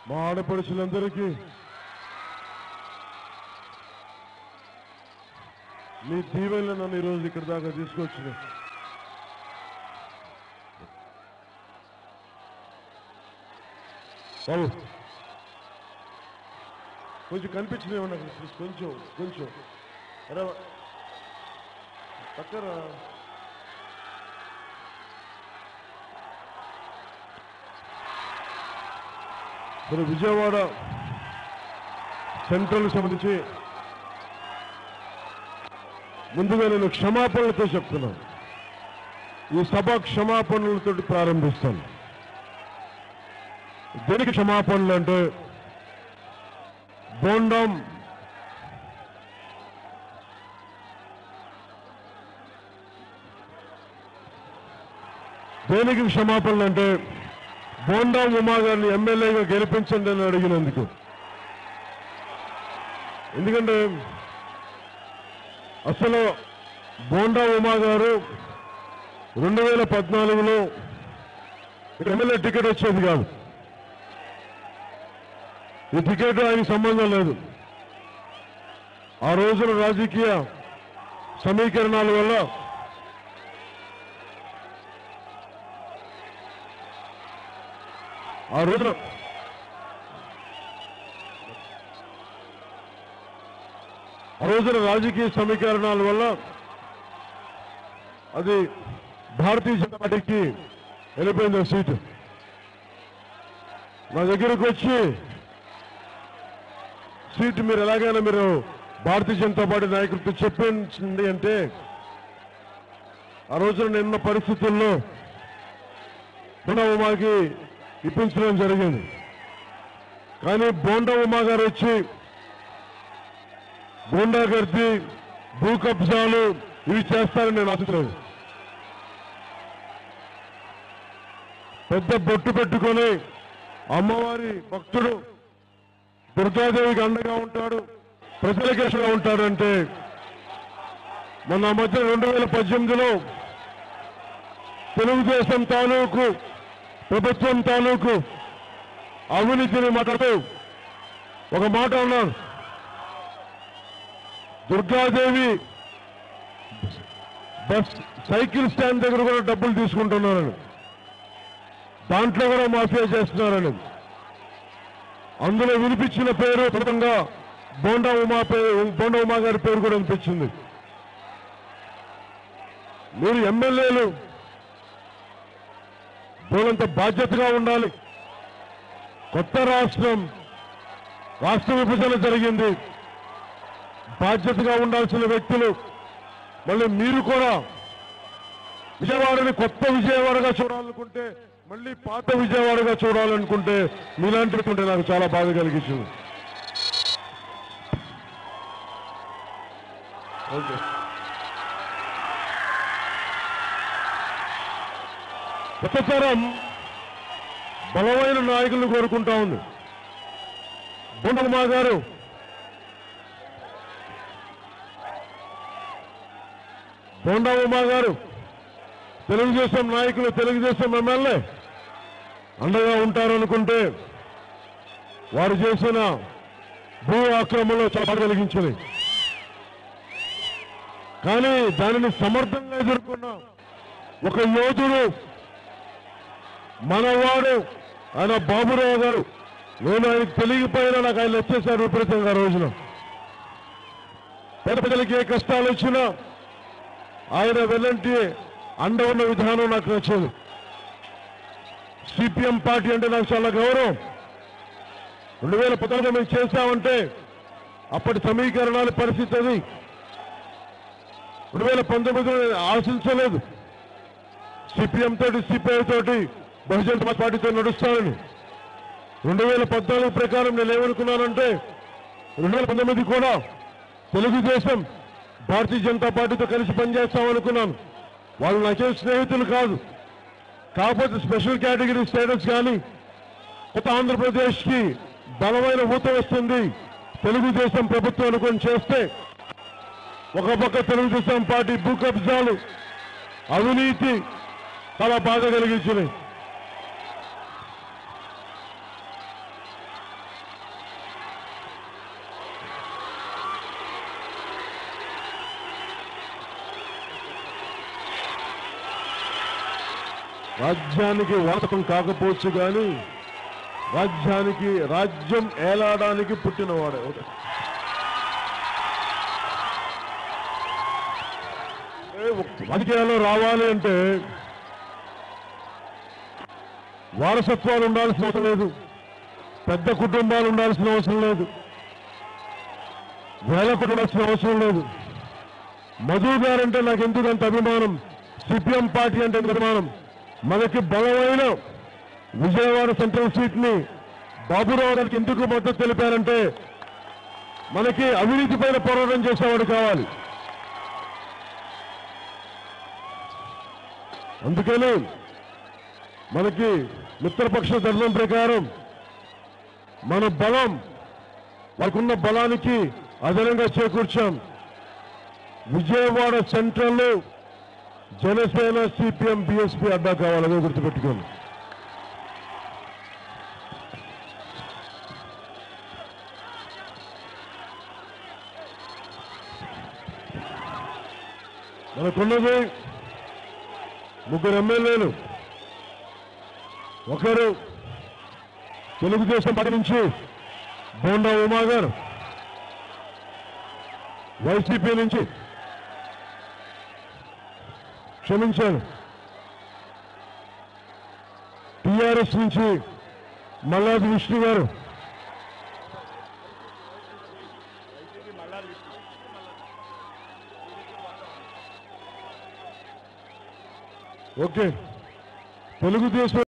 మా ఆడపడుచులందరికీ మీ దీవెనలు నన్ను ఈరోజు ఇక్కడ దాకా తీసుకొచ్చిన బాబు కొంచెం కనిపించినవి నాకు ప్లీజ్ కొంచెం కొంచెం అరే పక్కన మన విజయవాడ సెంట్రల్ సంబంధించి ముందుగా నేను క్షమాపణలతో చెప్తున్నాను ఈ సభ క్షమాపణలతో ప్రారంభిస్తాను దేనికి క్షమాపణలు అంటే బోండం దేనికి క్షమాపణలు అంటే బోండా ఉమా గారిని ఎమ్మెల్యేగా గెలిపించండి అని అడిగినందుకు ఎందుకంటే అసలు బోండా ఉమా గారు రెండు వేల పద్నాలుగులో ఎమ్మెల్యే టికెట్ వచ్చేది కాదు ఈ టికెట్ ఆయనకి సంబంధం లేదు ఆ రోజున రాజకీయ సమీకరణాల వల్ల ఆ రోజున ఆ రోజున రాజకీయ సమీకరణాల వల్ల అది భారతీయ జనతా పార్టీకి వెళ్ళిపోయింది ఆ సీటు నా దగ్గరకు వచ్చి సీటు మీరు ఎలాగైనా మీరు భారతీయ జనతా పార్టీ నాయకులతో చెప్పించండి అంటే ఆ రోజున నిన్న పరిస్థితుల్లో బోండా ఉమాకి ఇప్పించడం జరిగింది కానీ బోండా ఉమా గారు వచ్చి బోండా గర్ది భూ కబ్జాలు ఇవి చేస్తారని నేను ఆశించలేదు పెద్ద బొట్టు పెట్టుకొని అమ్మవారి భక్తుడు దుర్గాదేవికి అండగా ఉంటాడు ప్రజలకి అండగా ఉంటాడంటే మొన్న మధ్య రెండు వేల పద్దెనిమిదిలో తెలుగుదేశం తాలూకు ప్రభుత్వం తాలూకు అవినీతిని మాట్లాడుతూ ఒక మాట అన్నాను దుర్గాదేవి బస్ సైకిల్ స్టాండ్ దగ్గర కూడా డబ్బులు తీసుకుంటున్నారని దాంట్లో కూడా మాఫియా చేస్తున్నారని అందులో వినిపించిన పేరు ప్రథమంగా బోండా ఉమా పేరు బోండా ఉమా గారి పేరు కూడా వినిపించింది మీరు ఎమ్మెల్యేలు బోలంత బాధ్యతగా ఉండాలి కొత్త రాష్ట్రం రాష్ట్ర విభజన జరిగింది బాధ్యతగా ఉండాల్సిన వ్యక్తులు మళ్ళీ మీరు కూడా విజయవాడని కొత్త విజయవాడగా చూడాలనుకుంటే మళ్ళీ పాత విజయవాడగా చూడాలనుకుంటే మీలాంటి వ్యక్తి నాకు చాలా బాధ కలిగించింది ఓకే కొత్త తరం బలమైన నాయకులను కోరుకుంటా ఉంది బొండమా గారు బోండా ఉమా గారు తెలుగుదేశం నాయకులు తెలుగుదేశం ఎమ్మెల్యే అండగా ఉంటారనుకుంటే వారు చేసిన భూ ఆక్రమణలో చాలా కలిగించింది కానీ దానిని సమర్థంగా ఎదుర్కొన్న ఒక యోధుడు మనవాడు ఆయన బాబురావు గారు నేను ఆయనకు తెలియకపోయినా నాకు ఆయన వచ్చేసారు విపరీతంగా ఆ రోజున పేద ప్రజలకి ఏ కష్టాలు వచ్చినా ఆయన వెళ్ళంటి అండ ఉన్న విధానం నాకు నచ్చదు సిపిఎం పార్టీ అంటే నాకు చాలా గౌరవం రెండు వేల పద్నాలుగు మేము చేశామంటే అప్పటి సమీకరణాల పరిస్థితి అది రెండు వేల పంతొమ్మిదిలో నేను ఆశించలేదు సిపిఎం తోటి సిపిఐ తోటి బహుజన్ సమాజ్ పార్టీతో నడుస్తానని రెండు వేల పద్నాలుగు ప్రకారం నేను ఏమనుకున్నానంటే రెండు వేల పంతొమ్మిది కూడా తెలుగుదేశం భారతీయ జనతా పార్టీతో కలిసి పనిచేస్తామనుకున్నాను వాళ్ళు నాకేం స్నేహితులు కాదు కాకపోతే స్పెషల్ కేటగిరీ స్టేటస్ కానీ కొత్త ఆంధ్రప్రదేశ్కి బలమైన ఊత వస్తుంది తెలుగుదేశం ప్రభుత్వం అనుకొని చేస్తే ఒక పక్క తెలుగుదేశం పార్టీ భూ కబ్జాలు అవినీతి చాలా బాధ కలిగించినాయి రాజ్యానికి వారసత్వం కాకపోవచ్చు కానీ రాజ్యానికి రాజ్యం ఏలాడానికి పుట్టినవాడే ఏ, రాజకీయాల్లో రావాలి అంటే వారసత్వాలు ఉండాల్సిన అవసరం లేదు పెద్ద కుటుంబాలు ఉండాల్సిన అవసరం లేదు వేల ఉండాల్సిన అవసరం లేదు మధు గారంటే నాకు ఎందుకు అంత అభిమానం సిపిఎం పార్టీ అంటే ఎంత అభిమానం మనకి బలమైన విజయవాడ సెంట్రల్ సీట్ ని బాబురావు గారికి ఎందుకు మద్దతు తెలిపారంటే మనకి అవినీతి పైన పోరాటం చేసేవాడు కావాలి అందుకని మనకి మిత్రపక్ష ధర్మం ప్రకారం మన బలం వాళ్ళకున్న బలానికి అదనంగా చేకూర్చాం Vijayawada central Janasena CPM BSP అడ్డా కావాలనే గుర్తుపెట్టుకోండి మనకున్నది ముగ్గురు ఎమ్మెల్యేలు ఒకరు తెలుగుదేశం పార్టీ నుంచి బోండా ఉమా గారు వైసీపీ నుంచి క్షమించాను టిఆర్ఎస్ నుంచి మల్లాది విష్ణు గారు ఓకే తెలుగుదేశం